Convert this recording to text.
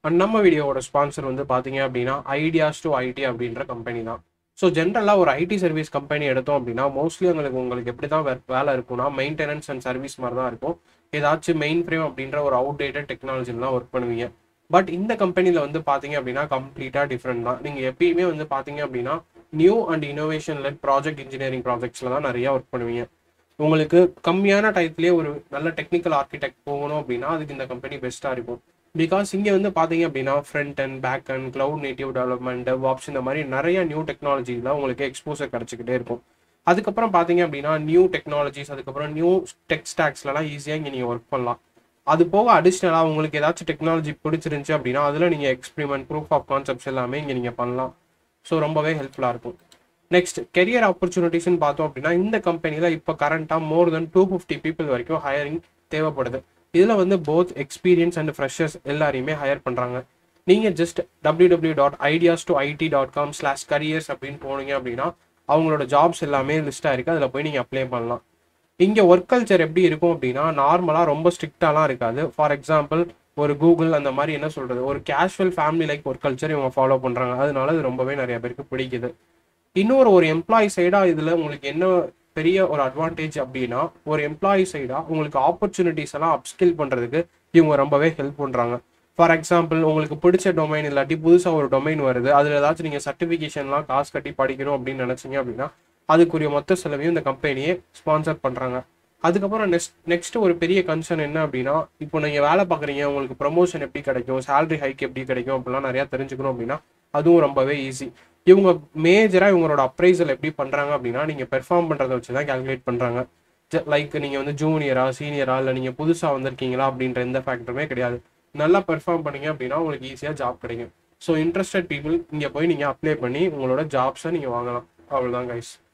and நம்ம வீடியோவோட sponsor வந்து பார்த்தீங்க அப்படின்னா ஐடியாஸ் டு ஐடி அப்படின்ற கம்பெனி தான் ஸோ ஜென்ரலாக ஒரு ஐடி சர்வீஸ் கம்பெனி எடுத்தோம் அப்படின்னா மோஸ்ட்லி உங்களுக்கு உங்களுக்கு எப்படி தான் வேலை இருக்கும்னா மெயின்டெனன்ஸ் அண்ட் சர்வீஸ் மாதிரி தான் இருக்கும் ஏதாச்சும் மெயின் ஃப்ரேம் அப்படின்ற ஒரு அவுடேட்டட் டெக்னாலஜிலாம் ஒர்க் பண்ணுவீங்க பட் இந்த கம்பெனியில் வந்து பார்த்தீங்க அப்படின்னா கம்ப்ளீட்டாக டிஃப்ரெண்ட் தான் நீங்கள் எப்பயுமே வந்து பார்த்தீங்க அப்படின்னா new and innovation led project engineering ப்ராஜெக்ட்ஸில் தான் நிறையா ஒர்க் பண்ணுவீங்க உங்களுக்கு கம்மியான டயத்துலேயே ஒரு நல்ல டெக்னிக்கல் ஆர்கிடெக்ட் போகணும் அப்படின்னா அதுக்கு இந்த கம்பெனி பெஸ்ட்டாக இருக்கும் பிகாஸ் இங்கே வந்து பார்த்தீங்க அப்படின்னா front and back and cloud native development வாப்ஸ் இந்த மாதிரி நிறைய நியூ டெக்னாலஜியில் உங்களுக்கு எக்ஸ்போசர் கிடச்சிக்கிட்டே இருக்கும் அதுக்கப்புறம் பார்த்தீங்க அப்படின்னா நியூ டெக்னாலஜிஸ் அதுக்கப்புறம் நியூ டெக் ஸ்டாக்ஸ்லாம் ஈஸியாக இங்கே நீங்கள் ஒர்க் பண்ணலாம் அது போக அடிஷ்னலாக உங்களுக்கு ஏதாச்சும் டெக்னாலஜி பிடிச்சிருந்துச்சு அப்படின்னா அதில் நீங்கள் எக்ஸ்பிரிமெண்ட் ப்ரூஃப் ஆஃப் கான்செப்ட்ஸ் எல்லாமே இங்கே நீங்கள் பண்ணலாம் ஸோ ரொம்பவே ஹெல்ப்ஃபுல்லாக இருக்கும் நெக்ஸ்ட் கெரியர் ஆப்பர்ச்சுனிட்டிஸ்னு பார்த்தோம் அப்படின்னா இந்த கம்பெனியில் இப்போ கரண்ட்டாக more than two fifty people வரைக்கும் ஹையரிங் தேவைப்படுது இதில் வந்து போத் எக்ஸ்பீரியன்ஸ் அண்ட் ஃப்ரெஷர்ஸ் எல்லாரையுமே ஹையர் பண்ணுறாங்க நீங்கள் just W W dot ideas to IT dot com slash careers அப்படின்னு போனீங்க அப்படின்னா அவங்களோட ஜாப்ஸ் எல்லாமே லிஸ்ட்டாக இருக்குது அதில் போய் நீங்கள் அப்ளை பண்ணலாம் இங்கே ஒர்க் கல்ச்சர் எப்படி இருக்கும் அப்படின்னா நார்மலாக ரொம்ப ஸ்ட்ரிக்டாலாம் இருக்காது ஃபார் எக்ஸாம்பிள் ஒரு கூகுள் அந்த மாதிரி என்ன சொல்கிறது ஒரு casual family like work culture இவங்க ஃபாலோ பண்ணுறாங்க அதனால இது ரொம்பவே நிறைய பேருக்கு பிடிக்குது இன்னொரு ஒரு எம்ப்ளாயி சைடாக இதில் உங்களுக்கு என்ன பெரிய ஒரு அட்வான்டேஜ் அப்படின்னா ஒரு எம்ப்ளாயி சைடாக உங்களுக்கு ஆப்பர்ச்சுனிட்டிஸ் எல்லாம் அப்ஸ்கில் பண்ணுறதுக்கு இவங்க ரொம்பவே ஹெல்ப் பண்ணுறாங்க ஃபார் எக்ஸாம்பிள் உங்களுக்கு பிடிச்ச டொமைன் இல்லாட்டி புதுசாக ஒரு டொமைன் வருது அதில் ஏதாச்சும் நீங்கள் சர்டிஃபிகேஷன்லாம் காசு கட்டி படிக்கணும் அப்படின்னு நினச்சிங்க அப்படின்னா அதுக்குரிய மொத்த செலவையும் இந்த கம்பெனியே ஸ்பான்சர் பண்ணுறாங்க அதுக்கப்புறம் நெக்ஸ்ட் நெக்ஸ்ட் ஒரு பெரிய கன்சர்ன் என்ன அப்படின்னா இப்போ நீங்கள் வேலை பார்க்குறீங்க உங்களுக்கு ப்ரொமோஷன் எப்படி கிடைக்கும் சேலரி ஹைக் எப்படி கிடைக்கும் அப்படிலாம் நிறையா தெரிஞ்சுக்கணும் அப்படின்னா அதுவும் ரொம்பவே ஈஸி இவங்க மேஜராக இவங்களோட அப்ரைசல் எப்படி பண்ணுறாங்க அப்படின்னா நீங்கள் பெர்ஃபார்ம் பண்ணுறதை வச்சு தான் கேல்குலேட் பண்ணுறாங்க லைக் நீங்கள் வந்து ஜூனியரா சீனியரா இல்லை நீங்கள் புதுசாக வந்திருக்கீங்களா அப்படின்ற எந்த ஃபேக்டருமே கிடையாது நல்லா பெர்ஃபார்ம் பண்ணீங்க அப்படின்னா உங்களுக்கு ஈஸியாக ஜாப் கிடைக்கும் ஸோ இன்ட்ரெஸ்டட் பீப்புள் இங்கே போய் நீங்கள் அப்ளை பண்ணி உங்களோட ஜாப்ஸை நீங்கள் வாங்கலாம் அவ்வளோதான் கைஸ்